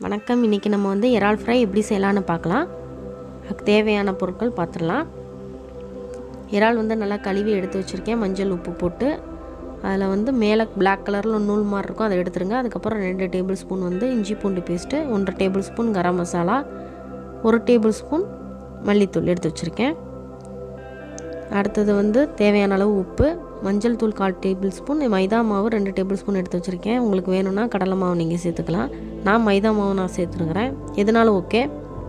வணக்கம் இன்றைக்கி நம்ம வந்து இறால் ஃப்ரை எப்படி செய்யலான்னு பார்க்கலாம் அதுக்கு தேவையான பொருட்கள் பார்த்துடலாம் இறால் வந்து நல்லா கழுவி எடுத்து வச்சுருக்கேன் மஞ்சள் உப்பு போட்டு அதில் வந்து மேலே பிளாக் கலரில் நூல் மாதிரி இருக்கும் அதை எடுத்துருங்க அதுக்கப்புறம் ரெண்டு டேபிள் ஸ்பூன் வந்து இஞ்சி பூண்டு பேஸ்ட்டு ஒன்றரை டேபிள் ஸ்பூன் கரம் மசாலா ஒரு டேபிள் ஸ்பூன் மல்லித்தூள் எடுத்து வச்சுருக்கேன் அடுத்தது வந்து தேவையான அளவு உப்பு மஞ்சள் தூள் கால் டேபிள் ஸ்பூன் மைதா மாவு ரெண்டு டேபிள் ஸ்பூன் எடுத்து வச்சுருக்கேன் உங்களுக்கு வேணும்னா கடலை மாவு நீங்கள் சேர்த்துக்கலாம் நான் மைதா மாவு நான் சேர்த்துருக்குறேன் எதுனாலும் ஓகே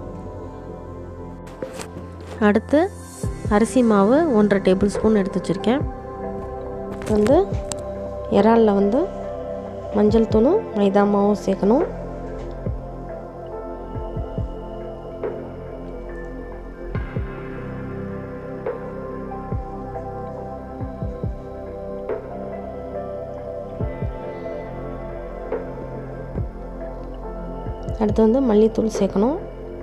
அடுத்து அரிசி மாவு ஒன்றரை டேபிள் ஸ்பூன் எடுத்து வச்சுருக்கேன் வந்து இறாலில் வந்து மஞ்சள் தூளும் மைதா மாவும் சேர்க்கணும் அடுத்து வந்து மல்லித்தூள் சேர்க்கணும்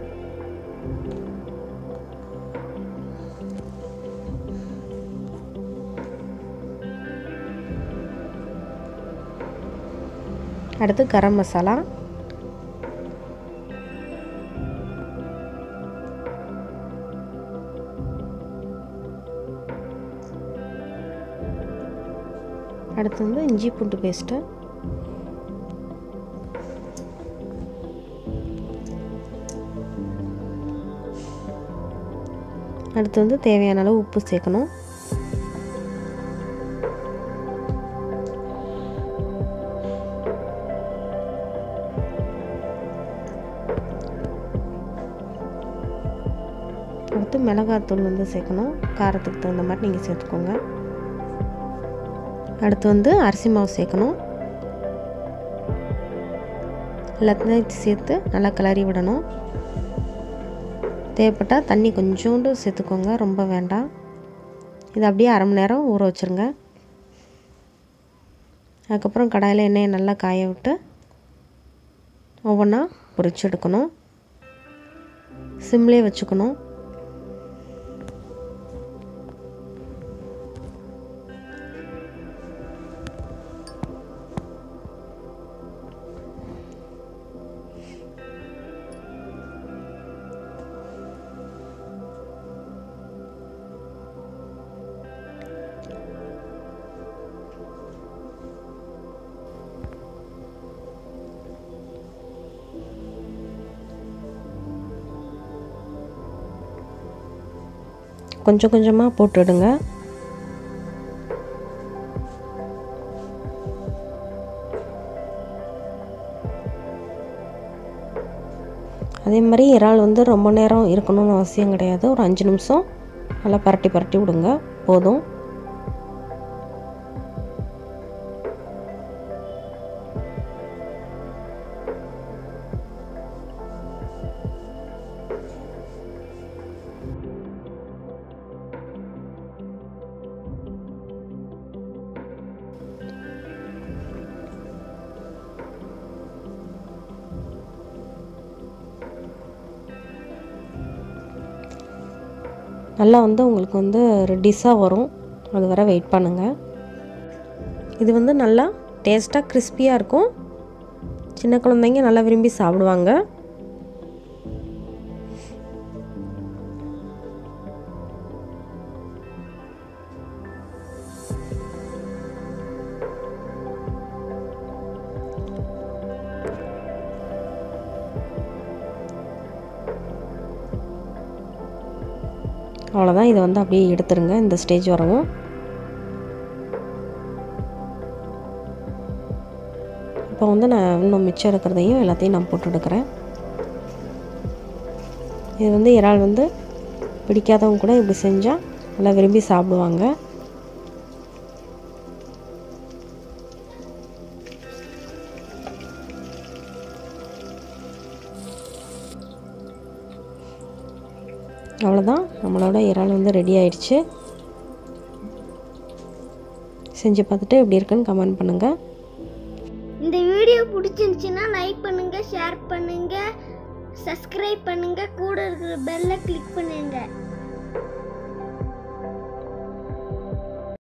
அடுத்து கரம் மசாலா அடுத்து வந்து இஞ்சி பூண்டு பேஸ்ட்டு அடுத்து வந்து தேவையான அளவு உப்பு சேர்க்கணும் அடுத்து மிளகாத்தூள் வந்து சேர்க்கணும் காரத்துக்கு தகுந்த மாதிரி நீங்கள் சேர்த்துக்கோங்க அடுத்து வந்து அரிசி மாவு சேர்க்கணும் எல்லாத்தையும் சேர்த்து நல்லா கிளறி விடணும் தேவைப்பட்டால் தண்ணி கொஞ்சோண்டு சேர்த்துக்கோங்க ரொம்ப வேண்டாம் இது அப்படியே அரை மணி நேரம் ஊற வச்சுருங்க அதுக்கப்புறம் கடாயில் எண்ணெயை நல்லா காய விட்டு ஒவ்வொன்றா பொரிச்சு எடுக்கணும் சிம்லே வச்சுக்கணும் கொஞ்சம் கொஞ்சமாக போட்டுடுங்க அதே மாதிரி இறால் வந்து ரொம்ப நேரம் இருக்கணும்னு அவசியம் கிடையாது ஒரு அஞ்சு நிமிஷம் நல்லா பரட்டி பரட்டி விடுங்க போதும் நல்லா வந்து உங்களுக்கு வந்து ரெட்டிஸாக வரும் அது வரை வெயிட் பண்ணுங்கள் இது வந்து நல்லா டேஸ்ட்டாக கிறிஸ்பியாக இருக்கும் சின்ன குழந்தைங்க நல்லா விரும்பி சாப்பிடுவாங்க அவ்வளோதான் இதை வந்து அப்படியே எடுத்துருங்க இந்த ஸ்டேஜ் வரவும் இப்போ வந்து நான் இன்னும் மிச்சம் இருக்கிறதையும் எல்லாத்தையும் நான் போட்டு எடுக்கிறேன் இது வந்து இறால் வந்து பிடிக்காதவங்க கூட இப்படி செஞ்சால் நல்லா விரும்பி சாப்பிடுவாங்க அவ்வளோதான் நம்மளோட இறால் வந்து ரெடி ஆயிடுச்சு செஞ்சு பார்த்துட்டு எப்படி இருக்குன்னு கமெண்ட் பண்ணுங்கள் இந்த வீடியோ பிடிச்சிருந்துச்சுன்னா லைக் பண்ணுங்க ஷேர் பண்ணுங்க சப்ஸ்கிரைப் பண்ணுங்க கூட இருக்கிற பெல்லை கிளிக் பண்ணுங்க